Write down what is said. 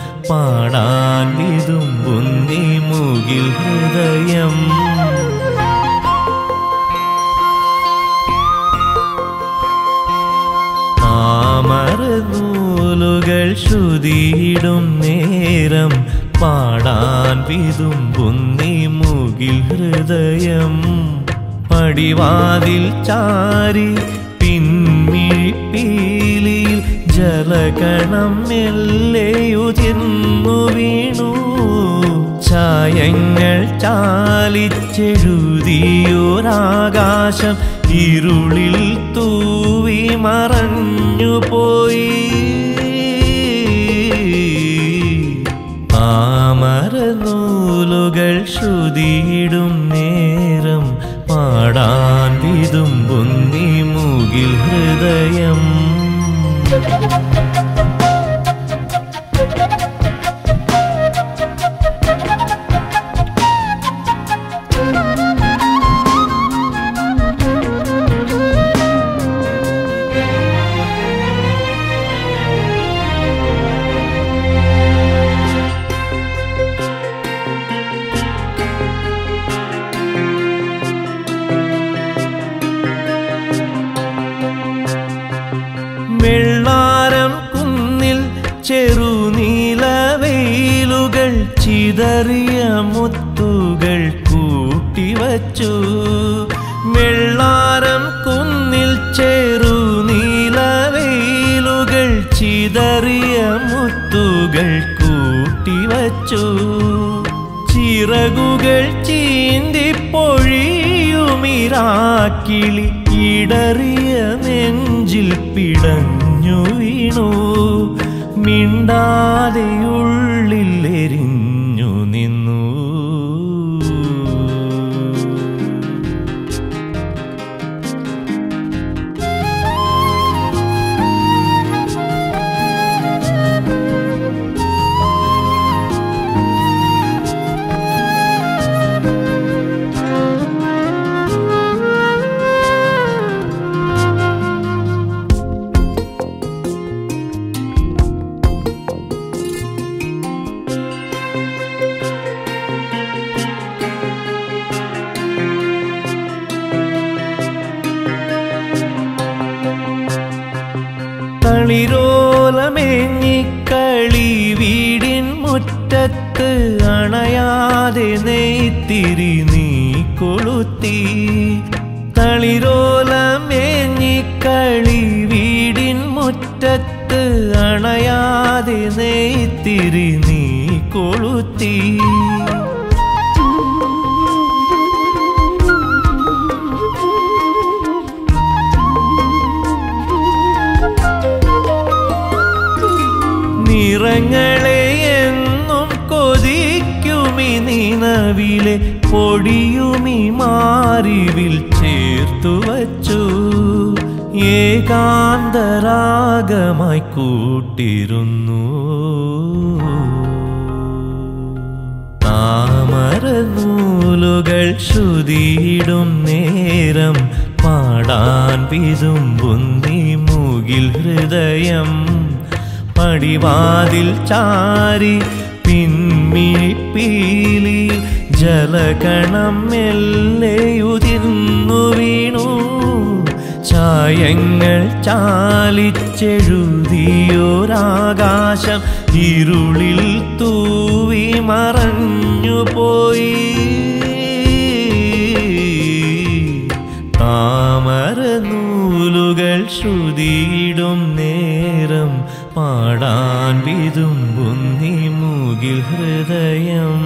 പാടാൻ വിതുമ്പുന്നി മുകിൽ ഹൃദയം താമരനൂലുകൾ ശ്രുതിയിടും നേരം പാടാൻ വിതുമ്പുന്നി മുകിൽ ഹൃദയം പടിവാതിൽ ചാരി പിൻമിഴിപ്പീലിയിൽ ജലകണം മെല്ലെയുതിർന്നു വീണു ചായങ്ങൾ ചാലിച്ചെഴുതിയൊരാകാശം ഇരുളിൽ തൂവി മറഞ്ഞു പോയി താമരനൂലുകൾ ശ്രുതിയിടും നേരം പാടാൻ വിതുമ്പുന്നി മുകിൽ ഹൃദയം വെള്ളാരം കുന്നിൽ ചെറുനീലവെയിലുകൾ ചിതറിയ മുത്തുകൾ കൂട്ടിവച്ചു വെള്ളാരം കുന്നിൽ ചെറുനീലവെയിലുകൾ ചിതറിയ മുത്തുകൾ കൂട്ടിവച്ചു ചിറകുകൾ ചീന്തിപ്പൊഴിയുമിരാക്കിളി ഇടറിയ നെഞ്ചിൽ പിടഞ്ഞു വീണു മിണ്ടാതെയുള്ളിൽ എരിഞ്ഞു നിന്നു കളിരോലമേഞ്ഞിക്കളി വീടിൻ മുറ്റത്ത് അണയാതെ നെയ്ത്തിരി നീ കൊളുത്തി തളിരോലമേഞ്ഞിക്കളി വീടിൻ മുറ്റത്ത് അണയാതെ നെയ്ത്തിരി നീ കൊളുത്തി നിറങ്ങളെ എന്നും കൊതിക്കുമി നിലവിലെ പൊടിയുമി മാറിവിൽ ചേർത്തു വച്ചു ഏകാന്തരാഗമായി കൂട്ടിരുന്നു താമരനൂലുകൾ ശ്രുതിയിടും നേരം പാടാൻ വിതുമ്പുന്നി മുകിൽ ഹൃദയം പടിവാതിൽ ചാരി പിൻമിഴിപ്പീലി ജലകണം മെല്ലെയുതിർന്നു വീണു ചായങ്ങൾ ചാലിച്ചെഴുതിയൊരാകാശം ഇരുളിൽ തൂവി മറഞ്ഞു പോയി താമരനൂലുകൾ ശ്രുതിയിടും നേരം പാടാൻ വിതുമ്പുന്നി മുകിൽ ഹൃദയം